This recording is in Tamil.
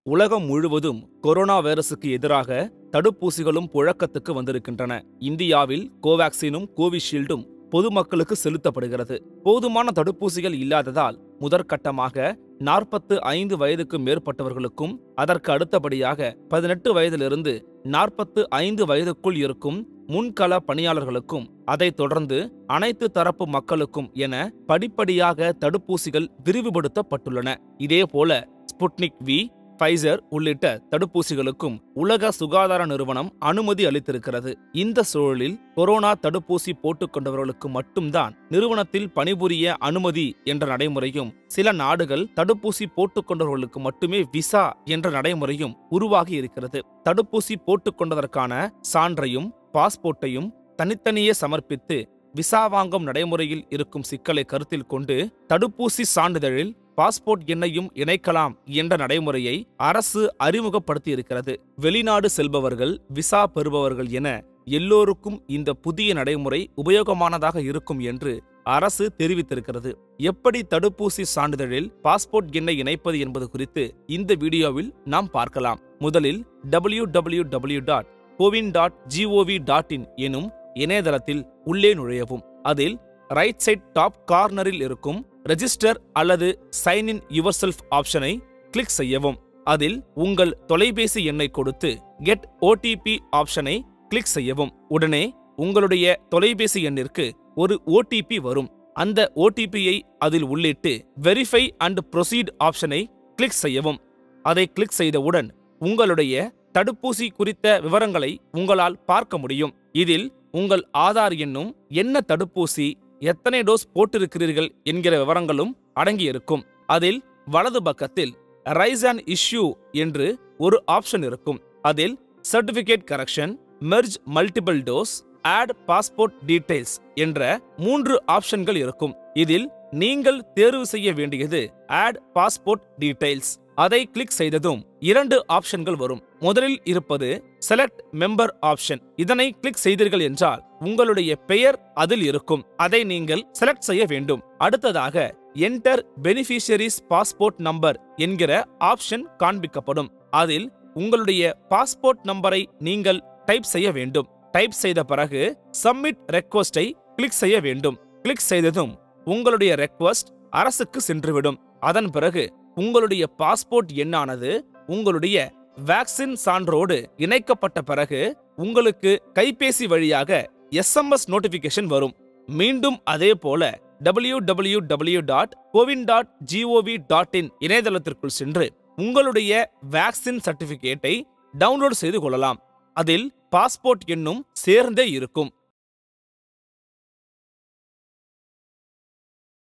உலகம் முழுவதும் கொரோனா வைரசுக்கு எதிராக தடுப்பூசிகளும் புழக்கத்துக்கு வந்திருக்கின்றன இந்தியாவில் கோவாக்சினும் கோவிஷீல்டும் பொதுமக்களுக்கு செலுத்தப்படுகிறது போதுமான தடுப்பூசிகள் இல்லாததால் முதற்கட்டமாக நாற்பத்து ஐந்து வயதுக்கு மேற்பட்டவர்களுக்கும் அதற்கு அடுத்தபடியாக பதினெட்டு வயதிலிருந்து நாற்பத்து ஐந்து வயதுக்குள் இருக்கும் முன்கள பணியாளர்களுக்கும் அதைத் தொடர்ந்து அனைத்து தரப்பு மக்களுக்கும் என படிப்படியாக தடுப்பூசிகள் விரிவுபடுத்தப்பட்டுள்ளன இதேபோல ஸ்புட்னிக் வி ஃபைசர் உள்ளிட்ட தடுப்பூசிகளுக்கும் உலக சுகாதார நிறுவனம் அனுமதி அளித்திருக்கிறது இந்த சூழலில் கொரோனா தடுப்பூசி போட்டுக் கொண்டவர்களுக்கு மட்டும்தான் நிறுவனத்தில் பணிபுரிய அனுமதி என்ற நடைமுறையும் சில நாடுகள் தடுப்பூசி போட்டுக் கொண்டவர்களுக்கு மட்டுமே விசா என்ற நடைமுறையும் உருவாகி இருக்கிறது தடுப்பூசி போட்டுக் கொண்டதற்கான சான்றையும் பாஸ்போர்ட்டையும் தனித்தனியே சமர்ப்பித்து விசா வாங்கும் நடைமுறையில் இருக்கும் சிக்கலை கருத்தில் கொண்டு தடுப்பூசி சான்றிதழில் பாஸ்போர்ட் எண்ணையும் இணைக்கலாம் என்ற நடைமுறையை அரசு அறிமுகப்படுத்தி இருக்கிறது வெளிநாடு செல்பவர்கள் விசா பெறுபவர்கள் என எல்லோருக்கும் இந்த புதிய நடைமுறை உபயோகமானதாக இருக்கும் என்று அரசு தெரிவித்திருக்கிறது எப்படி தடுப்பூசி சான்றிதழில் பாஸ்போர்ட் எண்ணை இணைப்பது என்பது குறித்து இந்த வீடியோவில் நாம் பார்க்கலாம் முதலில் W W W dot CoWIN dot G O V dot in எனும் இணையதளத்தில் உள்ளே நுழையவும் அதில் ரைட் சைட் டாப் கார்னரில் இருக்கும் ரெஜிஸ்டர் அல்லது சைன் இன் யுவர் செல்ஃப் ஆப்ஷனை கிளிக் செய்யவும் அதில் உங்கள் தொலைபேசி எண்ணை கொடுத்து கெட் ஓடிபி ஆப்ஷனை கிளிக் செய்யவும் உடனே உங்களுடைய தொலைபேசி எண்ணிற்கு ஒரு ஓடிபி வரும் அந்த ஓடிபியை அதில் உள்ளிட்டு வெரிஃபை அண்ட் ப்ரொசீட் ஆப்ஷனை கிளிக் செய்யவும் அதை கிளிக் செய்தவுடன் உங்களுடைய தடுப்பூசி குறித்த விவரங்களை உங்களால் பார்க்க முடியும் இதில் உங்கள் ஆதார் எண்ணும் என்ன தடுப்பூசி எத்தனை டோஸ் போட்டிருக்கிறீர்கள் என்கிற விவரங்களும் அடங்கியிருக்கும் அதில் வலது பக்கத்தில் ரைஸ் அண்ட் இஷ்யூ என்று ஒரு ஆப்ஷன் இருக்கும் அதில் certificate correction merge multiple dose add passport details என்ற மூன்று ஆப்ஷன்கள் இருக்கும் இதில் நீங்கள் தேர்வு செய்ய வேண்டியது ஆட் பாஸ்போர்ட் டீடைல்ஸ் அதை கிளிக் செய்ததும் இரண்டு ஆப்ஷன்கள் வரும் முதலில் இருப்பது செலக்ட் மெம்பர் ஆப்ஷன் இதனை கிளிக் செய்தீர்கள் என்றால் உங்களுடைய பெயர் அதில் இருக்கும் அதை நீங்கள் செலக்ட் செய்ய வேண்டும் அடுத்ததாக என்டர் பெனிஃபிஷியரிஸ் பாஸ்போர்ட் நம்பர் என்கிற ஆப்ஷன் காண்பிக்கப்படும் அதில் உங்களுடைய பாஸ்போர்ட் நம்பரை நீங்கள் டைப் செய்ய வேண்டும் டைப் செய்த பிறகு சப்மிட் ரெக்வஸ்டை கிளிக் செய்ய வேண்டும் கிளிக் செய்ததும் உங்களுடைய ரெக்வஸ்ட் அரசுக்கு சென்றுவிடும் அதன் பிறகு உங்களுடைய பாஸ்போர்ட் எண்ணானது உங்களுடைய வேக்சின் சான்றோடு இணைக்கப்பட்ட பிறகு உங்களுக்கு கைபேசி வழியாக எஸ்எம்எஸ் நோட்டிபிகேஷன் வரும் மீண்டும் அதே போல W W W dot CoWIN dot G O V dot in இணையதளத்திற்குள் சென்று உங்களுடைய வேக்சின் சர்டிபிகேட்டை டவுன்லோட் செய்து கொள்ளலாம் அதில் பாஸ்போர்ட் எண்ணும் சேர்ந்தே இருக்கும்